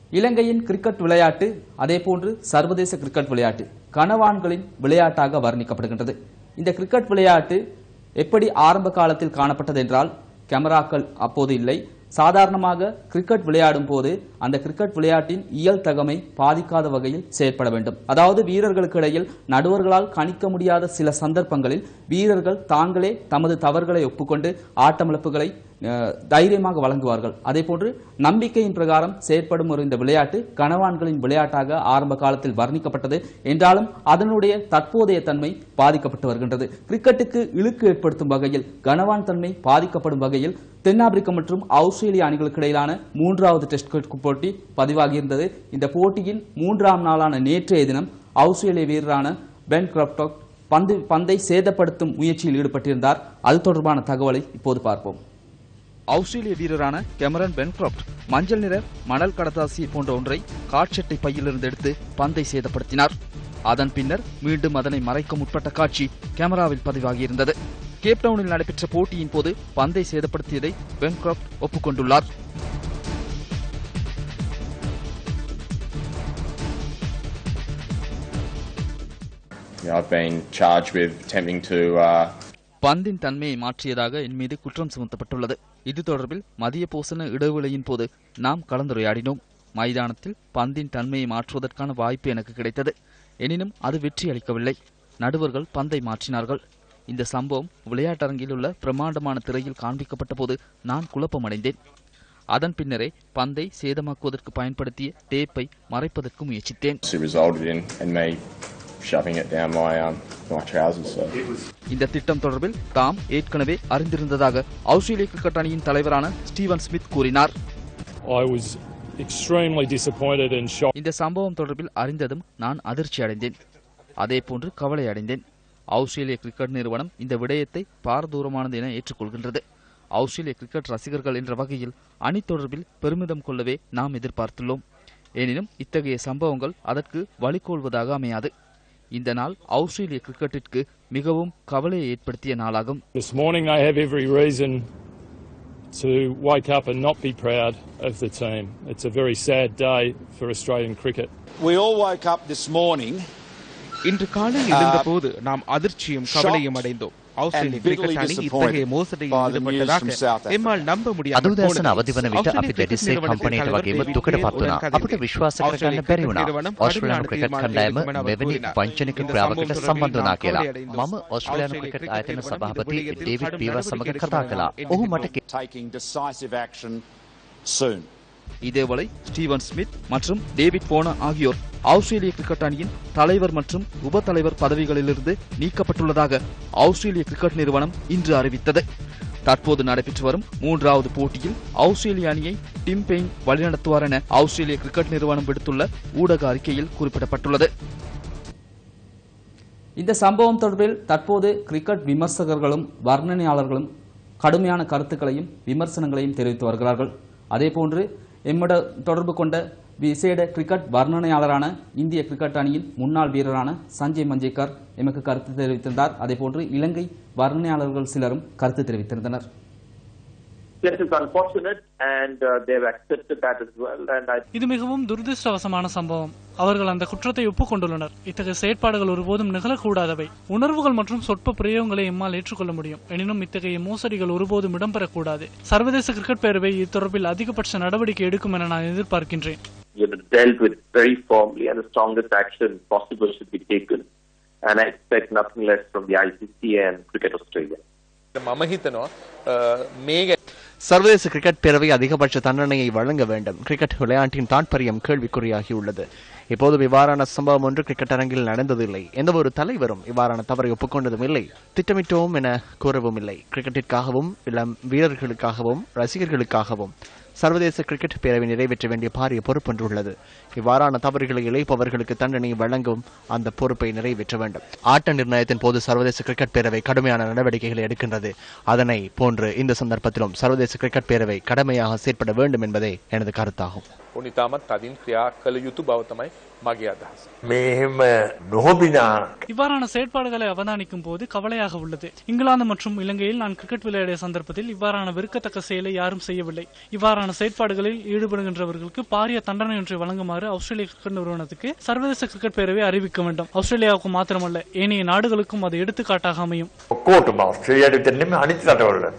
இலங்கையின் கிரிக்கெட் விளையாட்டு அதேபோன்று சர்வதேச கிரிக்கெட் விளையாட்டு கனவான்களின் விளையாட்டாக வர்ணிக்கப்படுகின்றது இந்த கிரிக்கெட் விளையாட்டு எப்படி ஆரம்ப காலத்தில் காணப்பட்டது என்றால் கேமராக்கள் அப்போது இல்லை சாதாரணமாக கிரிக்கெட் விளையாடும் போது அந்த கிரிக்கெட் விளையாட்டின் இயல் தகமை பாதிக்காத வகையில் செயற்பட வேண்டும் அதாவது வீரர்களுக்கு இடையில் நடுவர்களால் கணிக்க முடியாத சில சந்தர்ப்பங்களில் வீரர்கள் தாங்களே தமது தவறுகளை ஒப்புக்கொண்டு ஆட்டமிழப்புகளை அஹ், தைரியமாக வழங்குவார்கள் அதே போன்று நம்பிக்கையின் பிரகாரம் செயற்படும் ஒரு இந்த விளையாட்டு கனவான்களின் விளையாட்டாக ஆரம்ப காலத்தில் வர்ணிக்கப்பட்டது என்றாலும் அதனுடைய தற்போதைய தன்மை பாதிக்கப்பட்டு வருகின்றது கிரிக்கெட்டுக்கு இழுக்கு ஏற்படுத்தும் வகையில் கனவான் தன்மை பாதிக்கப்படும் வகையில் தென்னாப்பிரிக்கா மற்றும் ஆஸ்திரேலிய அணிகளுக்கு இடையிலான மூன்றாவது டெஸ்ட் கிரிக்கெட் போட்டி பதிவாகியிருந்தது இந்த போட்டியின் மூன்றாம் நாளான நேற்றைய தினம் ஆஸ்திரேலிய வீரரான பென் கிராப்டாக் பந்து பந்தை சேதப்படுத்தும் முயற்சியில் ஈடுபட்டிருந்தார் அது தொடர்பான தகவலை இப்போது பார்ப்போம் ஆஸ்திரேலிய வீரரான கெமரன் பென்க்ராப்ட் மஞ்சள் நிற மணல் கடதாசி போன்ற ஒன்றை காட்சட்டை பையிலிருந்து எடுத்து பந்தை சேதப்படுத்தினார் அதன் பின்னர் மீண்டும் அதனை மறைக்க முற்பட்ட காட்சி கேமராவில் பதிவாகியிருந்தது கேப்டவுனில் நடைபெற்ற போட்டியின் போது பந்தை சேதப்படுத்தியதை பென்க்ராப்ட் ஒப்புக்கொண்டுள்ளார் Yeah, I've been charged with attempting to uh, பந்தின் தன்மையை மாற்றியதாக என் மீது குற்றம் சுமத்தப்பட்டுள்ளது இது தொடர்பில் மதிய போசன இடைவேளையின் போது நாம் கலந்துரையாடினோம் மைதானத்தில் பந்தின் தன்மையை மாற்றுவதற்கான வாய்ப்பு எனக்கு கிடைத்தது எனினும் அது வெற்றி அளிக்கவில்லை நடுவர்கள் பந்தை மாற்றினார்கள் இந்த சம்பவம் விளையாட்டரங்கில் உள்ள பிரமாண்டமான திரையில் காண்பிக்கப்பட்ட போது நான் குழப்பமடைந்தேன் அதன் பின்னரே பந்தை சேதமாக்குவதற்கு பயன்படுத்திய டேப்பை மறைப்பதற்கு முயற்சித்தேன் it resulted in, in me shoving it down my um, my trousers. So இந்த திட்டம் தொடர்பில் தாம் ஏற்கனவே அறிந்திருந்ததாக ஆஸ்திரேலிய கிரிக்கெட் அணியின் தலைவரான ஸ்டீவன் ஸ்மித் கூறினார் I was extremely disappointed and shocked. இந்த சம்பவம் தொடர்பில் அறிந்ததும் நான் அதிர்ச்சி அடைந்தேன் அதேபோன்று கவலை அடைந்தேன் ஆஸ்திரேலிய கிரிக்கெட் நிறுவனம் இந்த விடயத்தை பாரதூரமானது என ஏற்றுக்கொள்கின்றது ஆஸ்திரேலிய கிரிக்கெட் ரசிகர்கள் என்ற வகையில் அணி தொடர்பில் பெருமிதம் கொள்ளவே நாம் எதிர்பார்த்துள்ளோம் எனினும் இத்தகைய சம்பவங்கள் அதற்கு வழிகோல்வதாக அமையாது இந்த நாள் ஆஸ்திரேலிய கிரிக்கெட்டிற்கு மிகவும் கவலையை ஏற்படுத்திய நாளாகும் This morning they have every reason to wake up and not be proud of the team. It's a very sad day for Australian cricket. We all woke up this morning இன்று காலை எழுந்தபோது நாம் அதிர்ச்சியும் கவலையும் அடைந்தோம் ஆஸ்திரேலிய and bitterly கிரிக்கெட் அணி disappointed இத்தகைய மோசடியில் by the news ஈடுபட்டதாக from South Africa. எம்மால் நம்ப முடியாது අදවදෑසන අවදිවන විට අපි දැඩිස්සේ කම්පනයට වගේම දුකට පත් වුණා. අපිට විශ්වාස කරගන්න බැරි වුණා. ඔස්ට්‍රේලියානු ක්‍රිකට් කණ්ඩායම මෙවැනි වංචනික ක්‍රියාවකට සම්බන්ධ වුණා කියලා. මම ඔස්ට්‍රේලියානු ක්‍රිකට් ආයතන සභාපති ඩේවිඩ් පීවර් සමග කතා කළා. ඔහු මට taking decisive action soon. இதேவேளை ஸ்டீவன் ஸ்மித் மற்றும் டேவிட் போனா ஆகியோர் ஆஸ்திரேலிய கிரிக்கெட் அணியின் தலைவர் மற்றும் உப தலைவர் பதவிகளிலிருந்து நீக்கப்பட்டுள்ளதாக ஆஸ்திரேலிய கிரிக்கெட் நிறுவனம் இன்று அறிவித்தது தற்போது நடைபெற்று வரும் மூன்றாவது போட்டியில் ஆஸ்திரேலிய அணியை டிம் பெயின் வழிநடத்துவார் என ஆஸ்திரேலிய கிரிக்கெட் நிறுவனம் விடுத்துள்ள ஊடக அறிக்கையில் குறிப்பிடப்பட்டுள்ளது இந்த சம்பவம் தொடர்பில் தற்போது கிரிக்கெட் விமர்சகர்களும் வர்ணனையாளர்களும் கடுமையான கருத்துக்களையும் விமர்சனங்களையும் தெரிவித்து வருகிறார்கள் அதேபோன்று எம்மிட தொடர்பு கொண்ட விசேட கிரிக்கெட் வர்ணனையாளரான இந்திய கிரிக்கெட் அணியின் முன்னாள் வீரரான சஞ்சய் மஞ்சேக்கர் எமக்கு கருத்து தெரிவித்திருந்தார் அதேபோன்று இலங்கை வர்ணனையாளர்கள் சிலரும் கருத்து தெரிவித்திருந்தனர் Yes, it's unfortunate, and uh, they've accepted that as well. And I இது மிகவும் துரதிருஷ்டவசமான சம்பவம் அவர்கள் அந்த குற்றத்தை ஒப்புக்கொண்டுள்ளனர் இத்தகைய செயற்பாடுகள் ஒருபோதும் நிகழக்கூடாதவை உணர்வுகள் மற்றும் சொற்ப பிரயோகங்களை எம்மால் ஏற்றுக்கொள்ள முடியும் எனினும் இத்தகைய மோசடிகள் ஒருபோதும் இடம்பெறக்கூடாது சர்வதேச கிரிக்கெட் பேரவை இது தொடர்பில் அதிகபட்ச நடவடிக்கை எடுக்கும் என நான் எதிர்பார்க்கின்றேன் you know, dealt with very firmly, and the strongest action possible should be taken. And I expect nothing less from the ICC and Cricket Australia. මම හිතනවා අ, මේ சர்வதேச கிரிக்கெட் பேரவை அதிகபட்ச தண்டனையை வழங்க வேண்டும் கிரிக்கெட் விளையாட்டின் தாற்பயம் கேள்விக்குறியாகியுள்ளது இப்போது இவ்வாறான சம்பவம் ஒன்று கிரிக்கெட் அரங்கில் நடந்ததில்லை எந்த ஒரு தலைவரும் இவ்வாறான தவறை ஒப்புக்கொண்டதும் இல்லை திட்டமிட்டோம் என கூறவும் இல்லை கிரிக்கெட்டிற்காகவும் இளம் வீரர்களுக்காகவும் ரசிகர்களுக்காகவும் சர்வதேச கிரிக்கெட் பேரவை நிறைவேற்ற வேண்டிய பாரிய பொறுப்பொன்று உள்ளது இவ்வாறான தவறுகளை இழைப்பவர்களுக்கு தண்டனை வழங்கும் அந்த பொறுப்பை நிறைவேற்ற வேண்டும் ஆட்ட நிர்ணயத்தின் போது சர்வதேச கிரிக்கெட் பேரவை கடுமையான நடவடிக்கைகளை எடுக்கின்றது அதனை போன்று இந்த சந்தர்ப்பத்திலும் சர்வதேச கிரிக்கெட் பேரவை கடமையாக செயற்பட வேண்டும் என்பதே எனது கருத்தாகும் උන් ඉතාමත් තදින් ක්‍රියා කළ යුතු බව තමයි මගේ අදහස. මෙහෙම නොහොබිනා இவ்வாறான செயற்பாடுகளை அவதானிக்கும் போது கவலையாக உள்ளது இங்கிலாந்து மற்றும் இலங்கையில் நான் கிரிக்கெட் விளையாடிய சந்தர்ப்பத்தில் இவ்வாறான வெறுக்கத்தக்க செயலை யாரும் செய்யவில்லை இவ்வாறான இவ்வாறான செயற்பாடுகளில் ஈடுபடுகின்றவர்களுக்கு பாரிய தண்டனை ஒன்றை வழங்குமாறு ஆஸ்திரேலிய கிரிக்கெட் நிறுவனத்துக்கு சர்வதேச கிரிக்கெட் பேரவை அறிவிக்க வேண்டும் ஆஸ்திரேலியாவுக்கு மாத்திரமல்ல ஏனைய நாடுகளுக்கும் அது எடுத்துக்காட்டாக அமையும் ඔක්කෝටම ඔස්ට්‍රේලියාවට දෙන්නෙම අනිත් රටවලට.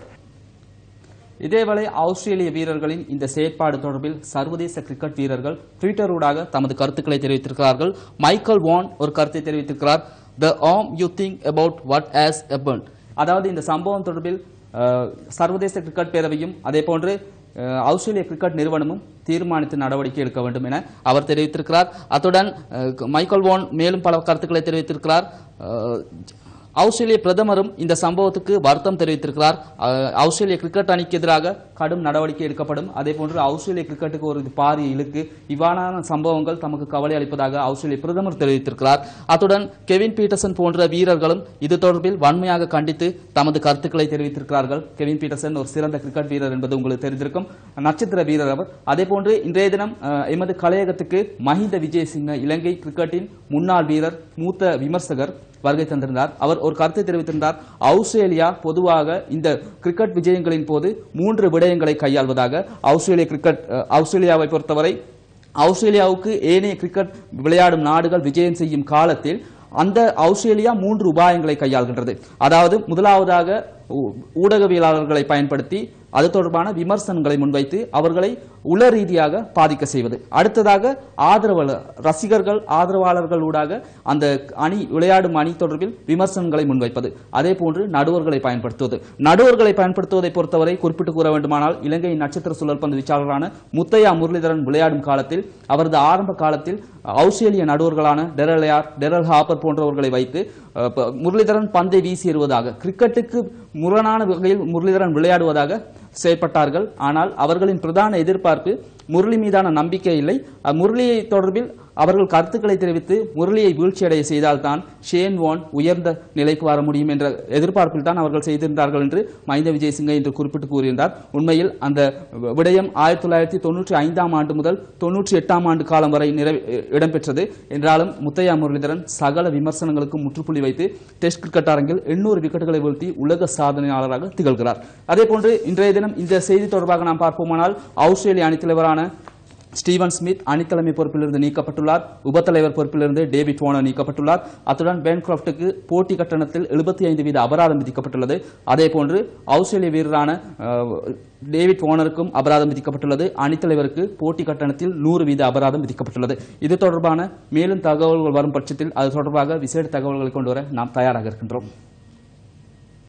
இதேவேளை ஆஸ்திரேலிய வீரர்களின் இந்த செயற்பாடு தொடர்பில் சர்வதேச கிரிக்கெட் வீரர்கள் ட்விட்டரூடாக தமது கருத்துக்களை தெரிவித்திருக்கிறார்கள் மைக்கேல் வான் ஒரு கருத்தை தெரிவித்திருக்கிறார் the um you think about what as happen அதாவது இந்த சம்பவம் தொடர்பில் அஹ், சர்வதேச கிரிக்கெட் பேரவையும் அதே போன்று அஹ், ஆஸ்திரேலிய கிரிக்கெட் நிறுவனமும் தீர்மானித்து நடவடிக்கை எடுக்க வேண்டும் என அவர் தெரிவித்திருக்கிறார் அத்துடன் அஹ், மைக்கேல் வான் மேலும் பல கருத்துக்களை தெரிவித்திருக்கிறார் அஹ், ஆஸ்திரேலிய பிரதமரும் இந்த சம்பவத்துக்கு வருத்தம் தெரிவித்திருக்கிறார் அஹ், ஆஸ்திரேலிய கிரிக்கெட் அணிக்கு எதிராக கடும் நடவடிக்கை எடுக்கப்படும் அதே போன்று ஆஸ்திரேலிய கிரிக்கெட்டுக்கு ஒரு பாரிய இழுக்கு இவ்வாறான சம்பவங்கள் தமக்கு கவலை அளிப்பதாக ஆஸ்திரேலிய பிரதமர் தெரிவித்திருக்கிறார் அத்துடன் கெவின் பீட்டர்சன் போன்ற வீரர்களும் இது தொடர்பில் வன்மையாக கண்டித்து தமது கருத்துக்களை தெரிவித்திருக்கிறார்கள் கெவின் பீட்டர்சன் ஒரு சிறந்த கிரிக்கெட் வீரர் என்பது உங்களுக்கு தெரிந்திருக்கும் நட்சத்திர வீரர் அவர் அதே போன்று இன்றைய தினம் அஹ், எமது கலையகத்துக்கு மஹிந்த விஜயசிங்க இலங்கை கிரிக்கெட்டின் முன்னாள் வீரர் மூத்த விமர்சகர் வருகை தந்திருந்தார் அவர் ஒரு கருத்தை தெரிவித்திருந்தார் ஆஸ்திரேலியா பொதுவாக இந்த கிரிக்கெட் விஜயங்களின் போது மூன்று விடயங்களை கையாள்வதாக ஆஸ்திரேலிய கிரிக்கெட் அஹ், ஆஸ்திரேலியாவை பொறுத்தவரை ஆஸ்திரேலியாவுக்கு ஏனைய கிரிக்கெட் விளையாடும் நாடுகள் விஜயம் செய்யும் காலத்தில் அந்த ஆஸ்திரேலியா மூன்று உபாயங்களை கையாள்கின்றது அதாவது முதலாவதாக ஊ- ஊடகவியலாளர்களை பயன்படுத்தி அது தொடர்பான விமர்சனங்களை முன்வைத்து அவர்களை உள ரீதியாக பாதிக்க செய்வது அடுத்ததாக ஆதரவாளர் ரசிகர்கள் ஆதரவாளர்கள் ஊடாக அந்த அணி விளையாடும் அணி தொடர்பில் விமர்சனங்களை முன்வைப்பது அதே போன்று நடுவர்களை பயன்படுத்துவது நடுவர்களை பயன்படுத்துவதை பொறுத்தவரை குறிப்பிட்டு கூற வேண்டுமானால் இலங்கையின் நட்சத்திர சுழற்பந்து வீச்சாளரான முத்தையா முரளிதரன் விளையாடும் காலத்தில் அவரது ஆரம்ப காலத்தில் ஆஸ்திரேலிய நடுவர்களான டெரலையார் டெரல் ஹாப்பர் போன்றவர்களை வைத்து அஹ், ப- முரளிதரன் பந்தை வீசி எறிவதாக கிரிக்கெட்டுக்கு முரணான வகையில் முரளிதரன் விளையாடுவதாக செயற்பட்டார்கள் ஆனால் அவர்களின் பிரதான எதிர்பார்ப்பு முரளி மீதான நம்பிக்கை இல்லை அஹ், முரளியை தொடர்பில் அவர்கள் கருத்துக்களை தெரிவித்து முரளியை வீழ்ச்சியடைய செய்தால்தான் ஷேன் வான் உயர்ந்த நிலைக்கு வர முடியும் என்ற எதிர்பார்ப்பில் தான் அவர்கள் செய்திருந்தார்கள் என்று மஹிந்த விஜயசிங்க இன்று குறிப்பிட்டு கூறியிருந்தார் உண்மையில் அந்த விடயம் ஆயிரத்தி தொள்ளாயிரத்தி தொன்னூற்றி ஐந்தாம் ஆண்டு முதல் தொன்னூற்றி எட்டாம் ஆண்டு காலம் வரை நிறைவே இடம்பெற்றது என்றாலும் முத்தையா முரளிதரன் சகல விமர்சனங்களுக்கும் முற்றுப்புள்ளி வைத்து டெஸ்ட் கிரிக்கெட் அரங்கில் எண்ணூறு விக்கெட்டுகளை வீழ்த்தி உலக சாதனையாளராக திகழ்கிறார் அதே போன்று இன்றைய தினம் இந்த செய்தி தொடர்பாக நாம் பார்ப்போமானால் ஆஸ்திரேலிய அணித் தலைவரான ஸ்டீவன் ஸ்மித் அணித்தலைமை பொறுப்பிலிருந்து நீக்கப்பட்டுள்ளார் உபத்தலைவர் பொறுப்பிலிருந்து டேவிட் வார்னர் நீக்கப்பட்டுள்ளார் அத்துடன் பென் கிராஃப்டுக்கு போட்டி கட்டணத்தில் எழுபத்தி ஐந்து வீத அபராதம் விதிக்கப்பட்டுள்ளது அதே போன்று ஆஸ்திரேலிய வீரரான அஹ், டேவிட் வார்னருக்கும் அபராதம் விதிக்கப்பட்டுள்ளது அணித்தலைவருக்கு போட்டி கட்டணத்தில் நூறு வீத அபராதம் விதிக்கப்பட்டுள்ளது இது தொடர்பான மேலும் தகவல்கள் வரும் பட்சத்தில் அது தொடர்பாக விசேட தகவல்களை கொண்டு வர நாம் தயாராக இருக்கின்றோம்